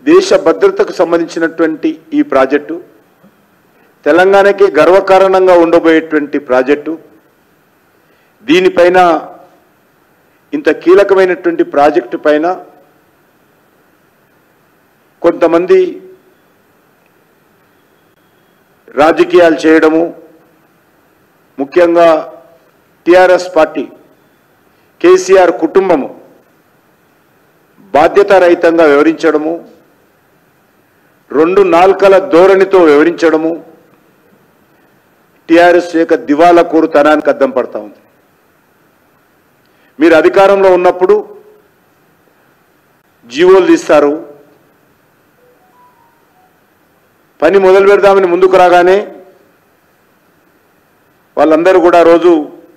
దేశ భద్రతకు సంబంధించినటువంటి ఈ ప్రాజెక్టు తెలంగాణకి గర్వకారణంగా ఉండబోయేటువంటి ప్రాజెక్టు దీనిపైన ఇంత కీలకమైనటువంటి ప్రాజెక్టు పైన కొంతమంది రాజకీయాలు చేయడము ముఖ్యంగా టిఆర్ఎస్ పార్టీ కేసీఆర్ కుటుంబము బాధ్యతారహితంగా వివరించడము రెండు నాల్కల ధోరణితో వివరించడము టిఆర్ఎస్ యొక్క దివాలా కోరుతనానికి అద్దం పడతా ఉంది మీరు అధికారంలో ఉన్నప్పుడు జీవోలు తీస్తారు పని మొదలు పెడదామని ముందుకు రాగానే వాళ్ళందరూ కూడా రోజు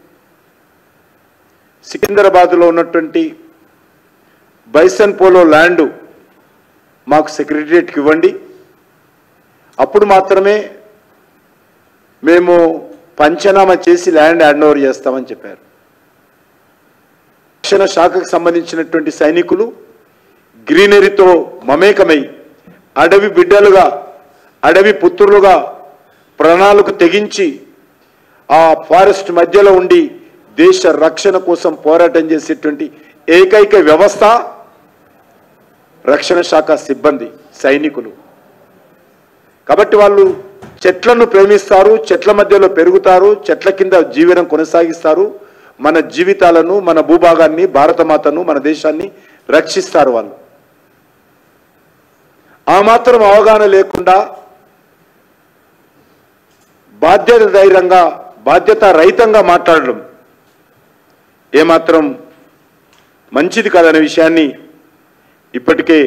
సికింద్రాబాద్లో ఉన్నటువంటి బైసన్ పోలో ల్యాండ్ మాకు సెక్రటరియట్కి ఇవ్వండి అప్పుడు మాత్రమే మేము పంచనామా చేసి ల్యాండ్ హ్యాండ్ ఓవర్ చేస్తామని చెప్పారు రక్షణ శాఖకు సంబంధించినటువంటి సైనికులు గ్రీనరీతో మమేకమై అడవి బిడ్డలుగా అడవి పుత్రులుగా ప్రాణాలకు తెగించి ఆ ఫారెస్ట్ మధ్యలో ఉండి దేశ రక్షణ కోసం పోరాటం చేసేటువంటి ఏకైక వ్యవస్థ రక్షణ శాఖ సిబ్బంది సైనికులు కాబట్టి వాళ్ళు చెట్లను ప్రేమిస్తారు చెట్ల మధ్యలో పెరుగుతారు చెట్ల కింద జీవనం కొనసాగిస్తారు మన జీవితాలను మన భూభాగాన్ని భారతమాతను మన దేశాన్ని రక్షిస్తారు వాళ్ళు ఆ మాత్రం అవగాహన లేకుండా బాధ్యత ధైర్యంగా బాధ్యత రహితంగా మాట్లాడడం ఏమాత్రం మంచిది కాదనే విషయాన్ని ఇప్పటికే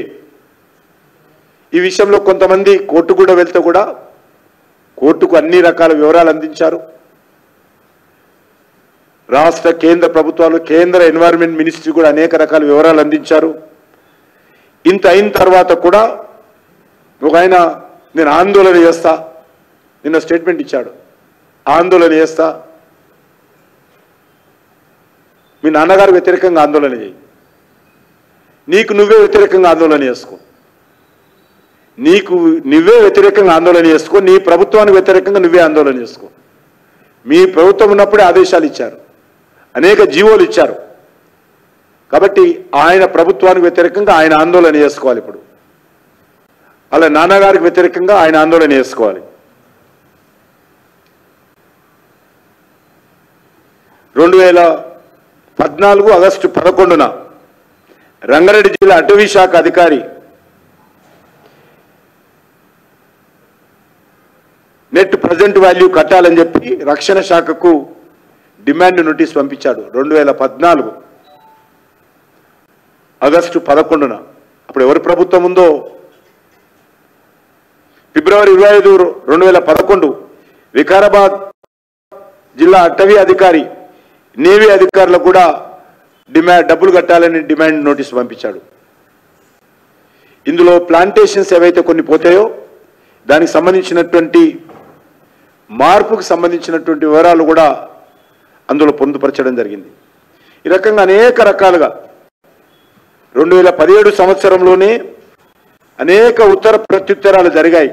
ఈ విషయంలో కొంతమంది కోర్టు కూడా వెళ్తే కూడా కోర్టుకు అన్ని రకాల వివరాలు అందించారు రాష్ట్ర కేంద్ర ప్రభుత్వాలు కేంద్ర ఎన్వైరన్మెంట్ మినిస్ట్రీ కూడా అనేక రకాల వివరాలు అందించారు ఇంత అయిన తర్వాత కూడా ఒక ఆయన నేను ఆందోళన చేస్తా నిన్న స్టేట్మెంట్ ఇచ్చాడు ఆందోళన చేస్తా మీ నాన్నగారు వ్యతిరేకంగా ఆందోళన చేయి నీకు నువ్వే వ్యతిరేకంగా ఆందోళన చేసుకో నీకు నువ్వే వ్యతిరేకంగా ఆందోళన చేసుకో నీ ప్రభుత్వానికి వ్యతిరేకంగా నువ్వే ఆందోళన చేసుకో మీ ప్రభుత్వం ఉన్నప్పుడే ఆదేశాలు ఇచ్చారు అనేక జీవోలు ఇచ్చారు కాబట్టి ఆయన ప్రభుత్వానికి వ్యతిరేకంగా ఆయన ఆందోళన చేసుకోవాలి ఇప్పుడు అలా నాన్నగారికి వ్యతిరేకంగా ఆయన ఆందోళన చేసుకోవాలి రెండు వేల పద్నాలుగు ఆగస్టు పదకొండున రంగారెడ్డి జిల్లా అటవీ శాఖ అధికారి నెట్ ప్రజెంట్ వాల్యూ కట్టాలని చెప్పి రక్షణ శాఖకు డిమాండ్ నోటీస్ పంపించాడు రెండు వేల పద్నాలుగు ఆగస్టు పదకొండున అప్పుడు ఎవరి ప్రభుత్వం ఉందో ఫిబ్రవరి ఇరవై ఐదు రెండు వేల పదకొండు వికారాబాద్ జిల్లా అటవీ అధికారి నేవీ అధికారులకు కూడా డిమాండ్ డబ్బులు కట్టాలని డిమాండ్ నోటీస్ పంపించాడు ఇందులో ప్లాంటేషన్స్ ఏవైతే కొన్ని పోతాయో దానికి సంబంధించినటువంటి మార్పుకు సంబంధించినటువంటి వివరాలు కూడా అందులో పొందుపరచడం జరిగింది ఈ రకంగా అనేక రకాలుగా రెండు వేల పదిహేడు సంవత్సరంలోనే అనేక ఉత్తర ప్రత్యుత్తరాలు జరిగాయి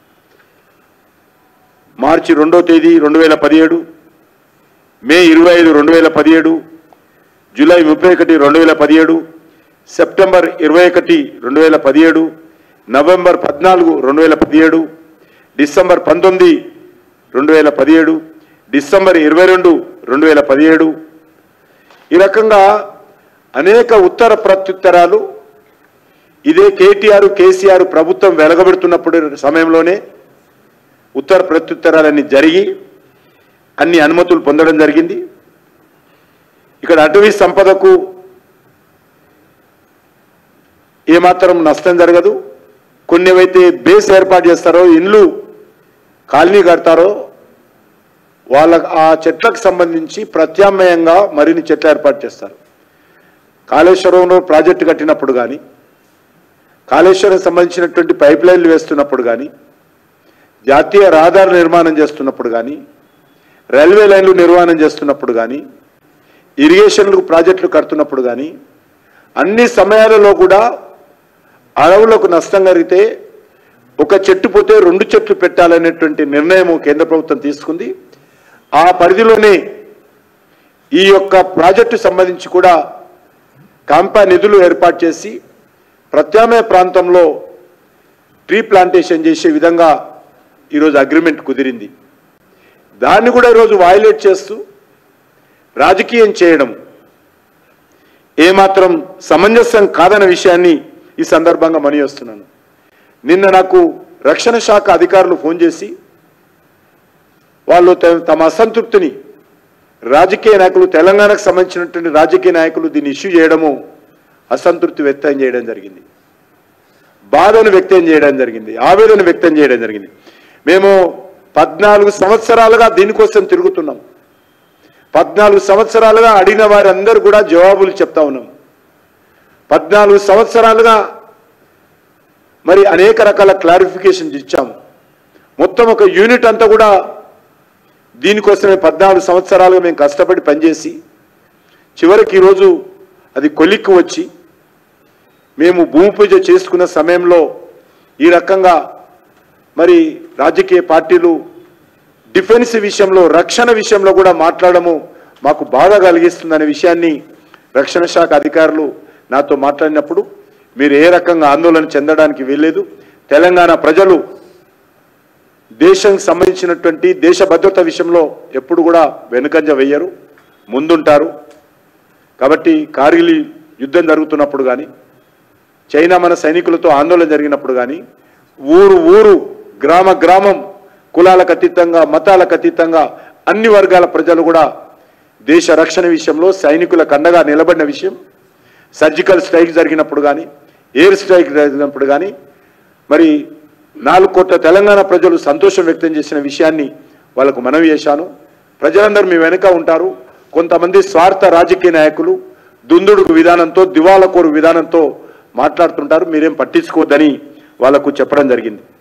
మార్చి రెండో తేదీ రెండు వేల పదిహేడు మే ఇరవై ఐదు రెండు వేల పదిహేడు జూలై ముప్పై ఒకటి రెండు వేల పదిహేడు సెప్టెంబర్ ఇరవై ఒకటి రెండు వేల పదిహేడు నవంబర్ పద్నాలుగు రెండు వేల పదిహేడు డిసెంబర్ పంతొమ్మిది రెండు వేల పదిహేడు డిసెంబర్ ఇరవై రెండు రెండు వేల పదిహేడు ఈ రకంగా అనేక ఉత్తర ప్రత్యుత్తరాలు ఇదే కేటీఆర్ కేసీఆర్ ప్రభుత్వం వెలగబెడుతున్నప్పుడు సమయంలోనే ఉత్తర ప్రత్యుత్తరాలన్నీ జరిగి అన్ని అనుమతులు పొందడం జరిగింది ఇక్కడ అటవీ సంపదకు ఏమాత్రం నష్టం జరగదు కొన్ని ఏవైతే బేస్ ఏర్పాటు చేస్తారో ఇండ్లు కాలనీ కడతారో వాళ్ళ ఆ చెట్లకు సంబంధించి ప్రత్యామ్నాయంగా మరిన్ని చెట్లు ఏర్పాటు చేస్తారు కాళేశ్వరంలో ప్రాజెక్టు కట్టినప్పుడు కానీ కాళేశ్వరం సంబంధించినటువంటి పైప్ లైన్లు వేస్తున్నప్పుడు కానీ జాతీయ రహదారుల నిర్మాణం చేస్తున్నప్పుడు కానీ రైల్వే లైన్లు నిర్మాణం చేస్తున్నప్పుడు కానీ ఇరిగేషన్లు ప్రాజెక్టులు కడుతున్నప్పుడు కానీ అన్ని సమయాలలో కూడా అడవులకు నష్టం కలిగితే ఒక చెట్టు పోతే రెండు చెట్లు పెట్టాలనేటువంటి నిర్ణయం కేంద్ర ప్రభుత్వం తీసుకుంది ఆ పరిధిలోనే ఈ యొక్క ప్రాజెక్టు సంబంధించి కూడా కాంపా నిధులు ఏర్పాటు చేసి ప్రత్యామ్నాయ ప్రాంతంలో ట్రీ ప్లాంటేషన్ చేసే విధంగా ఈరోజు అగ్రిమెంట్ కుదిరింది దాన్ని కూడా ఈరోజు వయలేట్ చేస్తూ రాజకీయం చేయడం ఏమాత్రం సమంజసం కాదన్న విషయాన్ని ఈ సందర్భంగా మనియేస్తున్నాను నిన్న నాకు రక్షణ శాఖ అధికారులు ఫోన్ చేసి వాళ్ళు త- తమ అసంతృప్తిని రాజకీయ నాయకులు తెలంగాణకు సంబంధించినటువంటి రాజకీయ నాయకులు దీన్ని ఇష్యూ చేయడము అసంతృప్తి వ్యక్తం చేయడం జరిగింది బాధను వ్యక్తం చేయడం జరిగింది ఆవేదన వ్యక్తం చేయడం జరిగింది మేము పద్నాలుగు సంవత్సరాలుగా దీనికోసం తిరుగుతున్నాం పద్నాలుగు సంవత్సరాలుగా అడిగిన వారందరూ కూడా జవాబులు చెప్తా ఉన్నాం పద్నాలుగు సంవత్సరాలుగా మరి అనేక రకాల క్లారిఫికేషన్ ఇచ్చాము మొత్తం ఒక యూనిట్ అంతా కూడా దీనికోసమే పద్నాలుగు సంవత్సరాలుగా మేము కష్టపడి పనిచేసి చివరికి ఈరోజు అది కొలిక్కి వచ్చి మేము భూమి పూజ చేసుకున్న సమయంలో ఈ రకంగా మరి రాజకీయ పార్టీలు డిఫెన్స్ విషయంలో రక్షణ విషయంలో కూడా మాట్లాడము మాకు బాధ కలిగిస్తుందనే విషయాన్ని రక్షణ శాఖ అధికారులు నాతో మాట్లాడినప్పుడు మీరు ఏ రకంగా ఆందోళన చెందడానికి వీల్లేదు తెలంగాణ ప్రజలు దేశానికి సంబంధించినటువంటి దేశ భద్రత విషయంలో ఎప్పుడు కూడా వెనుకంజ వేయరు ముందుంటారు కాబట్టి కార్గిల్ యుద్ధం జరుగుతున్నప్పుడు కానీ చైనా మన సైనికులతో ఆందోళన జరిగినప్పుడు కానీ ఊరు ఊరు గ్రామ గ్రామం కులాలకు అతీతంగా మతాలకు అతీతంగా అన్ని వర్గాల ప్రజలు కూడా దేశ రక్షణ విషయంలో సైనికులకు అండగా నిలబడిన విషయం సర్జికల్ స్ట్రైక్ జరిగినప్పుడు కానీ ఎయిర్ స్ట్రైక్ జరిగినప్పుడు కానీ మరి నాలుగు కోట్ల తెలంగాణ ప్రజలు సంతోషం వ్యక్తం చేసిన విషయాన్ని వాళ్ళకు మనవి చేశాను ప్రజలందరూ మీ వెనుక ఉంటారు కొంతమంది స్వార్థ రాజకీయ నాయకులు దుందుడుకు విధానంతో దివాలకోరు విధానంతో మాట్లాడుతుంటారు మీరేం పట్టించుకోవద్దని వాళ్ళకు చెప్పడం జరిగింది